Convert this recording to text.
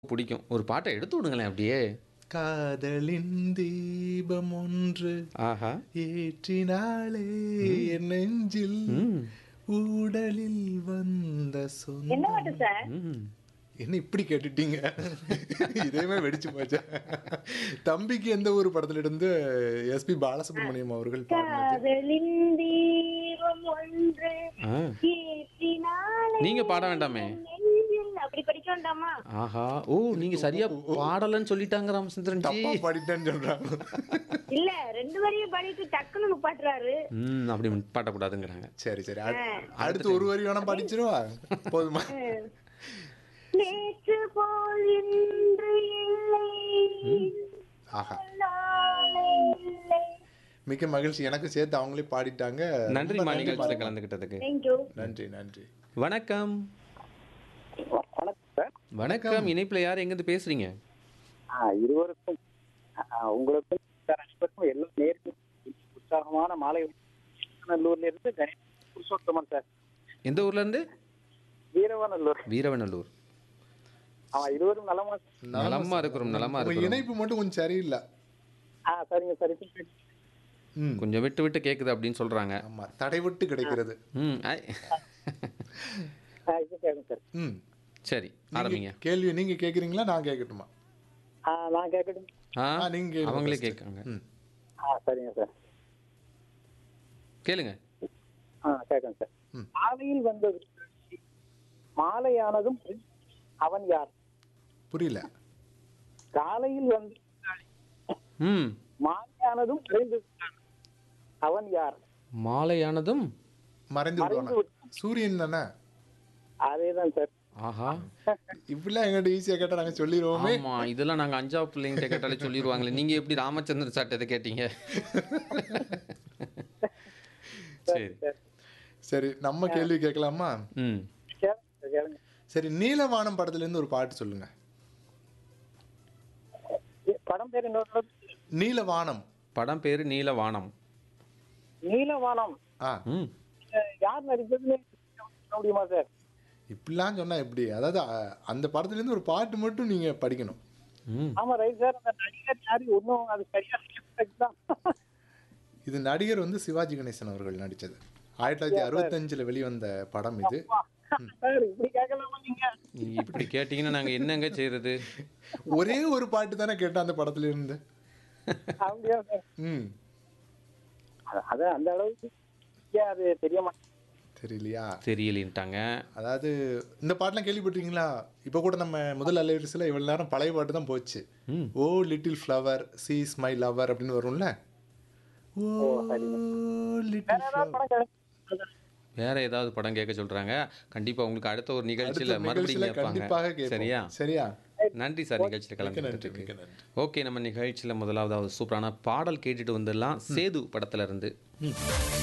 பிடிக்கும் ஒரு பாட்டை எடுத்து விடுங்களேன் அப்படியே காதலின் தீபம் ஒன்று ஆஹா ஏற்றினாளே என் நெஞ்சில் ம் ஊடலில் வந்த என்ன சொந்த பாட்டு சார் ம் என்ன இப்படி கேட்டுட்டீங்க இதேமே வெடிச்சு போச்சா தம்பிக்கு எந்த ஒரு படத்துல இருந்து எஸ்பி பாலசுப்ரமணியம் அவர்கள் பாடினது காதலின் தீபம் ஒன்று ஆ ஏற்றினாலே நீங்க பாட வேண்டாமே நெஞ்சில் அப்படி படிக்க வேண்டாமா ஆஹா ஓ நீங்க சரியா பாடலன்னு சொல்லிட்டாங்க ராமச்சந்திரன் ஜி தப்பா பாடிட்டேன்னு சொல்றாங்க இல்ல ரெண்டு வரையும் பாடிட்டு டக்குன்னு நிப்பாட்டுறாரு ம் அப்படி பாட்டக்கூடாதுங்கிறாங்க சரி சரி அடு- அடுத்து ஒரு வரி வேணா படிச்சிருவா போதுமா நேற்று போல் இன்று இல்லை ஆஹா நாளை இல்லை மிக்க மகிழ்ச்சி எனக்கு சேர்த்து அவங்களே பாடிட்டாங்க நன்றி ரொம்ப மா நன்றி நிகழ்ச்சியில் பாருங்க. கலந்துக்கிட்டதுக்கு தேங்க்யூ நன்றி நன்றி வணக்கம் வணக்கம் சார் வணக்கம் இணைப்புல யார் எங்கிருந்து பேசுறீங்க ஆ, இருவருக்கும் ஆ, உங்களுக்கும் சார் அனைவருக்கும் எல்லாம் நேருக்கு உற்சாகமான மாலை நல்லூர்ல இருந்து கணேஷ் புருஷோத்தமன் சார் எந்த ஊர்ல இருந்து வீரவநல்லூர் வீரவநல்லூர் ஆமா இருவரும் நலமா நலமா இருக்கிறோம் நலமா உங்க இருக்கிறோம் இணைப்பு மட்டும் கொஞ்சம் சரியில்லை ஆ சரிங்க சரி சரி. ம் கொஞ்சம் விட்டு விட்டு கேக்குது அப்படின்னு சொல்றாங்க ஆமா தடைவிட்டு கிடைக்கிறது ம் ஐ. ஆ இது கேளுங்க சார் ம் சரி ஆரம்பிங்க நீங்க கேள்வி நீங்க கேக்குறீங்களா நான் கேட்கட்டுமா ஆ நான் கேட்கட்டும் ஆ ஆ, நீங்க கேளுங்க அவங்களே first. கேட்காங்க ம் ஆ சரிங்க சார் கேளுங்க ஆ கேட்கணும் சார் ம். மாலையில் வந்த மாலையானதும் அவன் யார் புரியல காலையில் வந்து ம் மாலையானதும் விரைந்து விட்டான். அவன் யார் மாலையானதும் மறைந்து மறைந்து விடுவானா சூரியன் தானே அதேதான் சார் ஆஹா இப்படிலாம் எங்கிட்ட ஈஸியா கேட்டா நாங்க சொல்லிடுவோமே ஆமா இதெல்லாம் நாங்க அஞ்சாவது பிள்ளைங்கிட்ட கேட்டாலே சொல்லிடுவாங்களே நீங்க எப்படி ராமச்சந்திரன் சார்ட்ட இதை கேட்டீங்க சரி சரி நம்ம கேள்வி கேட்கலாமா ம் கேளுங்க கேளுங்க சரி நீலவானம் படத்துல இருந்து ஒரு பாட்டு சொல்லுங்க படம் பேர் இன்னொரு தடவை நீலவானம் படம் பேரு நீலவானம் நீலவானம் ஆ ம் அஹ் யார் நடிச்சதுன்னு சொல்ல முடியுமா சார் இப்படிலாம் சொன்னா எப்படி அதாவது அ- அந்த படத்துல இருந்து ஒரு பாட்டு மட்டும் நீங்க படிக்கணும் ம் ஆமா ரைட் சார் அந்த நடிகர் யாரு ஒன்றும் அது சரியா தான் இது நடிகர் வந்து சிவாஜி கணேசன் அவர்கள் நடிச்சது ஆயிரத்தி தொள்ளாயிரத்தி அறுபத்தஞ்சுல வெளிவந்த படம் இது சார் இப்படி கேட்கலாமா நீங்க நீங்க இப்படி கேட்டீங்கன்னா நாங்க என்னங்க செய்யறது ஒரே ஒரு பாட்டு தானே கேட்டேன் அந்த படத்துல இருந்து அப்படியா சார் ம் அது- அது அந்த அளவுக்கு ஏன் அது தெரிய மாட்டேங்குது தெரியலையா தெரியலின்ட்டாங்க அதாவது இந்த பாட்டெலாம் கேள்விப்பட்டிருக்கீங்களா இப்போ கூட நம்ம முதல் அலைவரிசையில் இவ்வளோ நேரம் பழைய பாட்டு தான் போச்சு ம். Oh little flower sees my lover அப்படின்னு வரும்ல ஓ லிட்டில் ஏதாவது படம் கேளுங்க. வேற ஏதாவது படம் கேட்க சொல்றாங்க கண்டிப்பா உங்களுக்கு அடுத்த ஒரு நிகழ்ச்சியில அடுத்த மறுபடியும் நிகழ்ச்சியில கண்டிப்பாக கேட்பாங்க கேட்போம் சரியா சரியா நன்றி சார் நிகழ்ச்சியில் மிக்க நன்றி கலந்துக்கிட்டதுக்கு மிக்க நன்றி ஓகே நம்ம நிகழ்ச்சியில் முதலாவது சூப்பரான பாடல் கேட்டுட்டு வந்துடலாம் சேது படத்துல இருந்து ம்